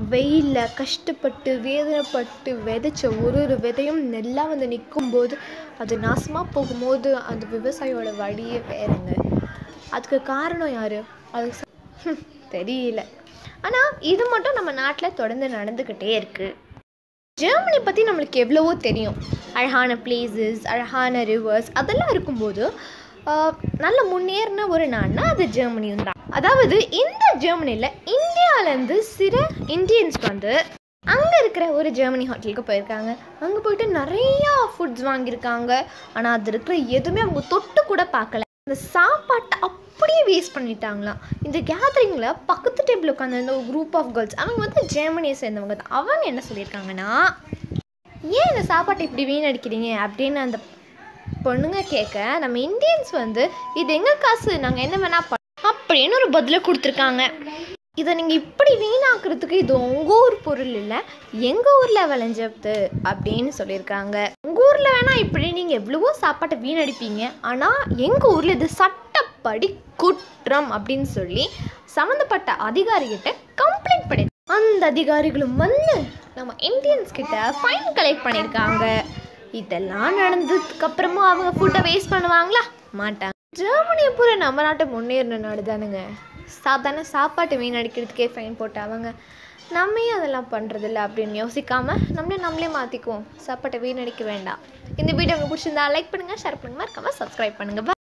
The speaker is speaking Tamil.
வெயிலில் கஷ்டப்பட்டு வேதனைப்பட்டு விதைச்ச ஒரு ஒரு விதையும் நெல்லாக வந்து நிற்கும்போது அது நாசமாக போகும்போது அந்த விவசாயியோட வழியே வேறங்க அதுக்கு காரணம் யார் அது ச- ஹம், தெரியல ஆனால் இது மட்டும் நம்ம நாட்டில் தொடர்ந்து நடந்துக்கிட்டே இருக்குது ஜெர்மனி பற்றி நம்மளுக்கு எவ்வளவோ தெரியும் அழகான பிளேசஸ் அழகான ரிவர்ஸ் அதெல்லாம் இருக்கும்போது ஆஹ், நல்ல முன்னேறின ஒரு நாடுனா அது ஜெர்மனியும் தான் அதாவது இந்த ஜெர்மனியில் இந்தியாவிலேருந்து சில இந்தியன்ஸ் வந்து அங்கே இருக்கிற ஒரு ஜெர்மனி ஹோட்டலுக்கு போயிருக்காங்க அங்கே போயிட்டு நிறையா ஃபுட்ஸ் வாங்கியிருக்காங்க ஆனால் அது இருக்கிற எதுவுமே அவங்க தொட்டு கூட பார்க்கல அந்த சாப்பாட்டை அப்படியே வேஸ்ட் பண்ணிட்டாங்களாம் இந்த கேதரிங்கில் பக்கத்து டேபிள் உட்காந்து ஒரு குரூப் ஆஃப் கேர்ள்ஸ் அவங்க வந்து ஜெர்மனியை சேர்ந்தவங்க தான் அவங்க என்ன சொல்லியிருக்காங்கன்னா ஏன் இந்த சாப்பாட்டை இப்படி வீணடிக்கிறீங்க அப்படின்னு அந்த பொண்ணுங்க கேட்க நம்ம இந்தியன்ஸ் வந்து இது எங்கள் காசு நாங்கள் என்ன வேணா பண்ண அப்படின்னு ஒரு பதிலை கொடுத்துருக்காங்க இதை நீங்கள் இப்படி வீணாக்குறதுக்கு இது உங்கள் ஊர் பொருள் இல்லை எங்கள் ஊரில் விளைஞ்சது அப்படின்னு சொல்லியிருக்காங்க உங்கள் ஊரில் வேணால் இப்படி நீங்கள் எவ்வளவோ சாப்பாட்டை வீணடிப்பீங்க ஆனால் எங்கள் ஊரில் இது சட்டப்படி குற்றம் அப்படின்னு சொல்லி சம்மந்தப்பட்ட அதிகாரிகிட்ட கம்ப்ளைண்ட் பண்ணி அந்த அதிகாரிகளும் வந்து நம்ம இந்தியன்ஸ் கிட்ட ஃபைன் கலெக்ட் பண்ணியிருக்காங்க இதெல்லாம் நடந்ததுக்கு அப்புறமும் அவங்க ஃபுட்டை வேஸ்ட் பண்ணுவாங்களா மாட்டாங்க ஜெர்மனியை பூரா நம்ம நாட்டை முன்னேறின நாடு தானுங்க சாதாரண சாப்பாட்டை வீணடிக்கிறதுக்கே ஃபைன் போட்டு அவங்க நம்ம ஏன் அதெல்லாம் பண்ணுறதில்ல அப்படின்னு யோசிக்காம நம்மளே நம்மளே மாற்றிக்குவோம் சாப்பாட்டை வீணடிக்க வேண்டாம் இந்த வீடியோ உங்களுக்கு பிடிச்சிருந்தா லைக் பண்ணுங்கள் ஷேர் பண்ணுங்கள் மறக்காம சப்ஸ்கிரைப் பண்ணுங்கள்